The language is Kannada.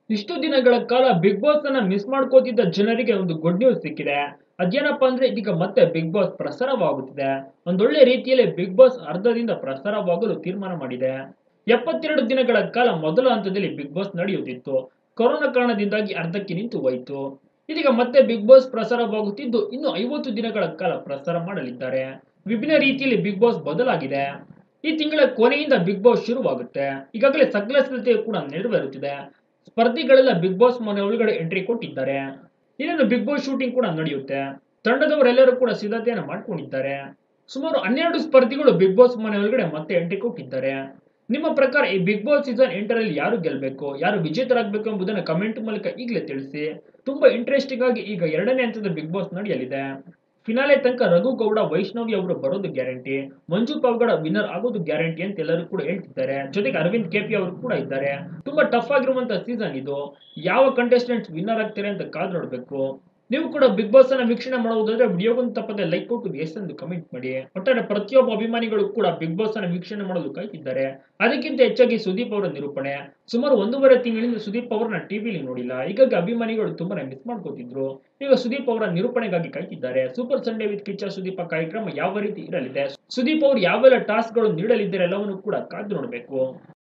ಇಷ್ಟು ದಿನಗಳ ಕಾಲ ಬಿಗ್ ಬಾಸ್ ಅನ್ನ ಮಿಸ್ ಮಾಡ್ಕೋತಿದ್ದ ಜನರಿಗೆ ಒಂದು ಗುಡ್ ನ್ಯೂಸ್ ಸಿಕ್ಕಿದೆ ಅದೇನಪ್ಪ ಅಂದ್ರೆ ಇದೀಗ ಮತ್ತೆ ಬಿಗ್ ಬಾಸ್ ಪ್ರಸಾರವಾಗುತ್ತಿದೆ ಒಂದೊಳ್ಳೆ ರೀತಿಯಲ್ಲಿ ಬಿಗ್ ಬಾಸ್ ಅರ್ಧದಿಂದ ಪ್ರಸಾರವಾಗಲು ತೀರ್ಮಾನ ಮಾಡಿದೆ ಎಪ್ಪತ್ತೆರಡು ದಿನಗಳ ಕಾಲ ಮೊದಲ ಹಂತದಲ್ಲಿ ಬಿಗ್ ಬಾಸ್ ನಡೆಯುತ್ತಿತ್ತು ಕೊರೋನಾ ಕಾರಣದಿಂದಾಗಿ ಅರ್ಧಕ್ಕೆ ನಿಂತು ಹೋಯಿತು ಇದೀಗ ಮತ್ತೆ ಬಿಗ್ ಬಾಸ್ ಪ್ರಸಾರವಾಗುತ್ತಿದ್ದು ಇನ್ನು ಐವತ್ತು ದಿನಗಳ ಕಾಲ ಪ್ರಸಾರ ಮಾಡಲಿದ್ದಾರೆ ವಿಭಿನ್ನ ರೀತಿಯಲ್ಲಿ ಬಿಗ್ ಬಾಸ್ ಬದಲಾಗಿದೆ ಈ ತಿಂಗಳ ಕೊನೆಯಿಂದ ಬಿಗ್ ಬಾಸ್ ಶುರುವಾಗುತ್ತೆ ಈಗಾಗಲೇ ಸಕಲ ಸಿದ್ಧತೆ ಕೂಡ ನೆರವೇರುತ್ತಿದೆ ಸ್ಪರ್ಧಿಗಳೆಲ್ಲ ಬಿಗ್ ಬಾಸ್ ಮನೆ ಒಳಗಡೆ ಎಂಟ್ರಿ ಕೊಟ್ಟಿದ್ದಾರೆ ಇನ್ನೊಂದು ಬಿಗ್ ಬಾಸ್ ಶೂಟಿಂಗ್ ಕೂಡ ನಡೆಯುತ್ತೆ ತಂಡದವರೆಲ್ಲರೂ ಕೂಡ ಸಿದ್ಧತೆಯನ್ನು ಮಾಡ್ಕೊಂಡಿದ್ದಾರೆ ಸುಮಾರು ಹನ್ನೆರಡು ಸ್ಪರ್ಧಿಗಳು ಬಿಗ್ ಬಾಸ್ ಮನೆ ಒಳಗಡೆ ಮತ್ತೆ ಎಂಟ್ರಿ ಕೊಟ್ಟಿದ್ದಾರೆ ನಿಮ್ಮ ಪ್ರಕಾರ ಈ ಬಿಗ್ ಬಾಸ್ ಸೀಸನ್ ಎಂಟರಲ್ಲಿ ಯಾರು ಗೆಲ್ಲಬೇಕು ಯಾರು ವಿಜೇತರಾಗಬೇಕು ಎಂಬುದನ್ನು ಕಮೆಂಟ್ ಮೂಲಕ ಈಗಲೇ ತಿಳಿಸಿ ತುಂಬಾ ಇಂಟ್ರೆಸ್ಟಿಂಗ್ ಆಗಿ ಈಗ ಎರಡನೇ ಹಂತದ ಬಿಗ್ ಬಾಸ್ ನಡೆಯಲಿದೆ ಫಿನಾಲೆ ತನಕ ರಘು ಗೌಡ ವೈಷ್ಣವಿ ಅವರು ಬರೋದು ಗ್ಯಾರಂಟಿ ಮಂಜು ಪಾವ್ಗಡ ವಿನ್ನರ್ ಆಗೋದು ಗ್ಯಾರಂಟಿ ಅಂತ ಎಲ್ಲರೂ ಕೂಡ ಹೇಳ್ತಿದ್ದಾರೆ ಜೊತೆಗೆ ಅರವಿಂದ್ ಕೆಪಿ ಅವರು ಕೂಡ ಇದ್ದಾರೆ ತುಂಬಾ ಟಫ್ ಆಗಿರುವಂತಹ ಸೀಸನ್ ಇದು ಯಾವ ಕಂಟೆಸ್ಟೆಂಟ್ಸ್ ವಿನ್ನರ್ ಆಗ್ತಾರೆ ಅಂತ ಕಾದು ನೋಡಬೇಕು ನೀವು ಕೂಡ ಬಿಗ್ ಬಾಸ್ ಅನ್ನ ವೀಕ್ಷಣೆ ಮಾಡುವುದಾದ್ರೆ ವಿಡಿಯೋಗೊಂದು ತಪ್ಪದೆ ಲೈಕ್ ಕೊಟ್ಟು ಎಸ್ ಎಂದು ಕಮೆಂಟ್ ಮಾಡಿ ಒಟ್ಟಾರೆ ಪ್ರತಿಯೊಬ್ಬ ಅಭಿಮಾನಿಗಳು ಕೂಡ ಬಿಗ್ ಬಾಸ್ ಅನ್ನ ವೀಕ್ಷಣೆ ಮಾಡಲು ಕಾಯ್ತಿದ್ದಾರೆ ಅದಕ್ಕಿಂತ ಹೆಚ್ಚಾಗಿ ಸುದೀಪ್ ಅವರ ನಿರೂಪಣೆ ಸುಮಾರು ಒಂದೂವರೆ ತಿಂಗಳಿಂದ ಸುದೀಪ್ ಅವರನ್ನ ಟಿವಿಲಿ ನೋಡಿಲ್ಲ ಹೀಗಾಗಿ ಅಭಿಮಾನಿಗಳು ತುಂಬಾನೇ ಮಿಸ್ ಮಾಡ್ಕೋತಿದ್ರು ಈಗ ಸುದೀಪ್ ಅವರ ನಿರೂಪಣೆಗಾಗಿ ಕಾಯ್ತಿದ್ದಾರೆ super Sunday with Kichcha Sudeep ಕಾರ್ಯಕ್ರಮ ಯಾವ ರೀತಿ ಇರಲಿದೆ ಸುದೀಪ್ ಅವರು ಯಾವೆಲ್ಲ ಟಾಸ್ಕ್ ಗಳು ನೀಡಲಿದ್ದಾರೆ ಎಲ್ಲವನ್ನು ಕೂಡ ಕಾದು ನೋಡಬೇಕು